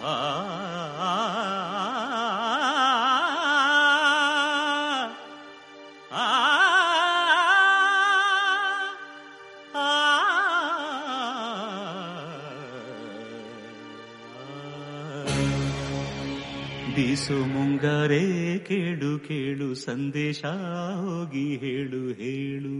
ಆ ಆ ಬೀಸು ಮುಂಗಾರೆ ಕೇಳು ಕೇಳು ಸಂದೇಶ ಹೋಗಿ ಹೇಳು ಹೇಳು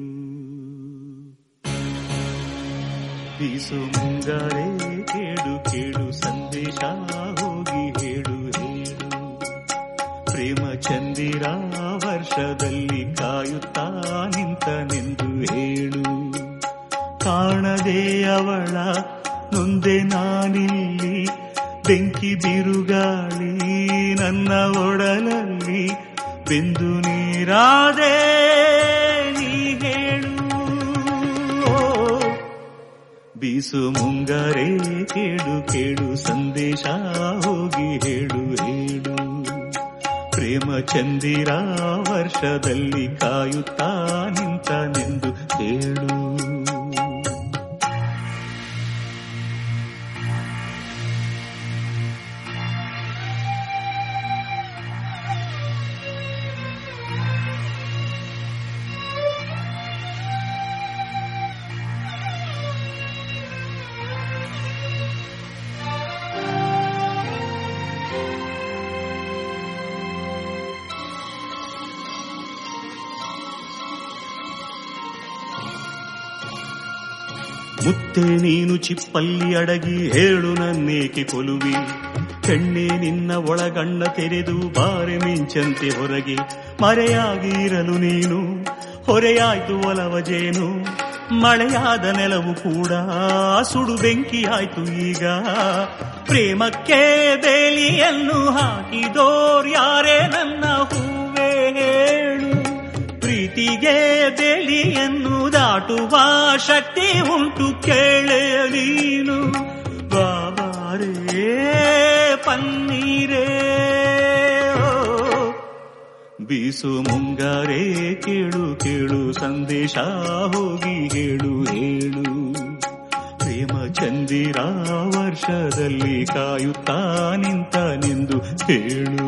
ಬೀಸು ಮುಂಗಾರೆ ಕೇಳು ಕೇಳು ಸಂದೇಶ ಹೋಗಿ ಹೇಳು ಹೇಳು ಪ್ರೇಮ ಚಂದಿರ ವರ್ಷದಲ್ಲಿ ಕಾಯುತ್ತಾ ನಿಂತನೆಂದು ಹೇಳು ಕಾಣದೆ ಅವಳ ನೊಂದೆ ನಾನಿಲ್ಲಿ ಬೆಂಕಿ ಬಿರುಗಾಳಿ ನನ್ನ ಒಡಲಲ್ಲಿ ಬೆಂದು ನೀರಾದೆ ನೀ ಹೇಳು ಓ, ಬೀಸು ಮುಂಗಾರೆ ಕೇಳು ಕೇಳು ಸಂದೇಶ ಹೋಗಿ ಹೇಳು ಹೇಳು ಪ್ರೇಮ ಚಂದಿರ ವರ್ಷದಲ್ಲಿ ಕಾಯುತ್ತಾ ನಿಂತನೆಂದು ಹೇಳು ಮುತ್ತೆ ನೀನು ಚಿಪ್ಪಲ್ಲಿ ಅಡಗಿ ಹೇಳು ನನ್ನೇಕೆ ಕೊಲುವಿ ಕಣ್ಣೆ ನಿನ್ನ ಒಳಗಣ್ಣ ತೆರೆದು ಬಾರೆ ಮಿಂಚಂತೆ ಹೊರಗೆ ಮರೆಯಾಗಿ ಇರಲು ನೀನು ಹೊರೆಯಾಯ್ತು ಒಲವ ಜೇನು ಮಳೆಯಾದ ನೆಲವು ಕೂಡ ಸುಡು ಬೆಂಕಿಯಾಯ್ತು ಈಗ ಪ್ರೇಮಕ್ಕೆ ಬೇಲಿಯನ್ನು ಹಾಕಿದೋರ್ಯಾರೇ ನನ್ನ ಹೂವೇ ಹೇಳು ಪ್ರೀತಿಗೆ ಬೇಲಿಯನ್ನು ದಾಟುವ ಶಕ್ತಿ ಉಂಟು ಕೇಳೆ ನೀನು ಬಾಬಾರೇ ಪನ್ನೀರೇ ಓ. ಬೀಸು ಮುಂಗಾರೆ ಕೇಳು ಕೇಳು ಸಂದೇಶ ಹೋಗಿ ಹೇಳು ಹೇಳು ಪ್ರೇಮ ಚಂದಿರ ವರ್ಷದಲ್ಲಿ ಕಾಯುತ್ತಾ ನಿಂತ ನಿಂದು ಹೇಳು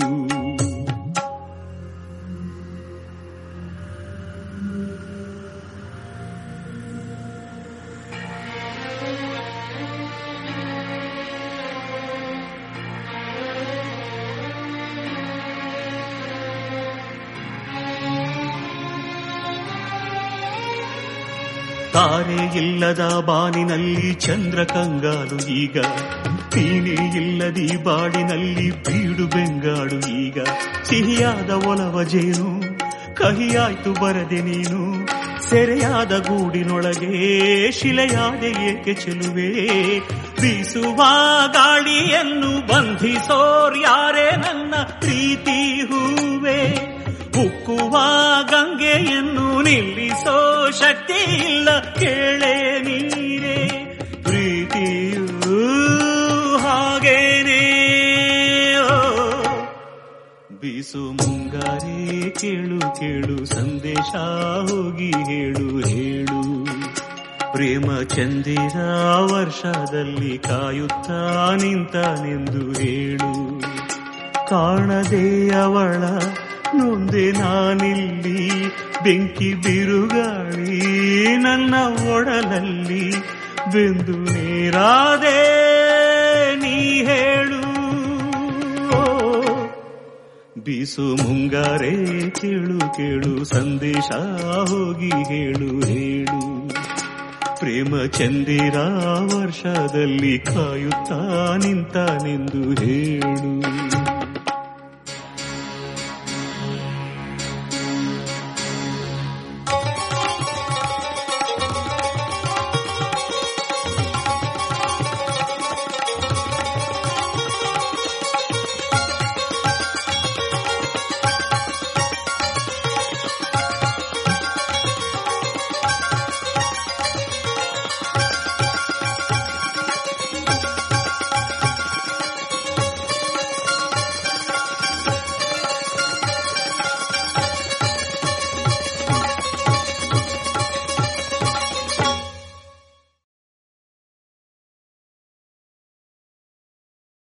ತಾರೆ ಇಲ್ಲದ ಬಾನಿನಲ್ಲಿ ಚಂದ್ರ ಕಂಗಾಲು ಈಗ ನೀನೇ ಇಲ್ಲದಿ ಬಾಡಿನಲ್ಲಿ ಬೀಡು ಬೆಂಗಾಡು ಈಗ ಸಿಹಿಯಾದ ಒಲವ ಜೇನು ಕಹಿಯಾಯ್ತು ಬರದೆ ನೀನು ಸೆರೆಯಾದ ಗೂಡಿನೊಳಗೆ ಶಿಲೆಯಾದೆ ಏಕೆ ಚೆಲುವೆ ಬೀಸುವ ಗಾಳಿಯನ್ನು ಬಂಧಿಸೋರ್ಯಾರೇ ನನ್ನ ಪ್ರೀತಿ ಹೂವೆ ಉಕ್ಕುವ ಗಂಗೆಯನ್ನು ನಿಲ್ಲಿಸೋ ಶಕ್ತಿ ಇಲ್ಲ ಕೇಳೆ ನೀರೇ ಪ್ರೀತಿಯೂ ಹಾಗೇನೇ ಓ. ಬೀಸು ಮುಂಗಾರೆ ಕೇಳು ಕೇಳು ಸಂದೇಶ ಹೋಗಿ ಹೇಳು ಹೇಳು ಪ್ರೇಮ ಚಂದಿರ ವರ್ಷದಲ್ಲಿ ಕಾಯುತ್ತಾ ನಿಂತನೆಂದು ಹೇಳು ಕಾಣದೆ ಅವಳ ನೊಂದೆ ನಾನಿಲ್ಲಿ ಬೆಂಕಿ ಬಿರುಗಾಳಿ ನನ್ನ ಒಡಲಲ್ಲಿ ಬೆಂದು ನೀರಾದೆ ನೀ ಹೇಳು ಓ. ಬೀಸು ಮುಂಗಾರೆ ಕೇಳು ಕೇಳು ಸಂದೇಶ ಹೋಗಿ ಹೇಳು ಹೇಳು ಪ್ರೇಮ ಚಂದಿರ ವರ್ಷದಲ್ಲಿ ಕಾಯುತ್ತಾ ನಿಂತನೆಂದು ಹೇಳು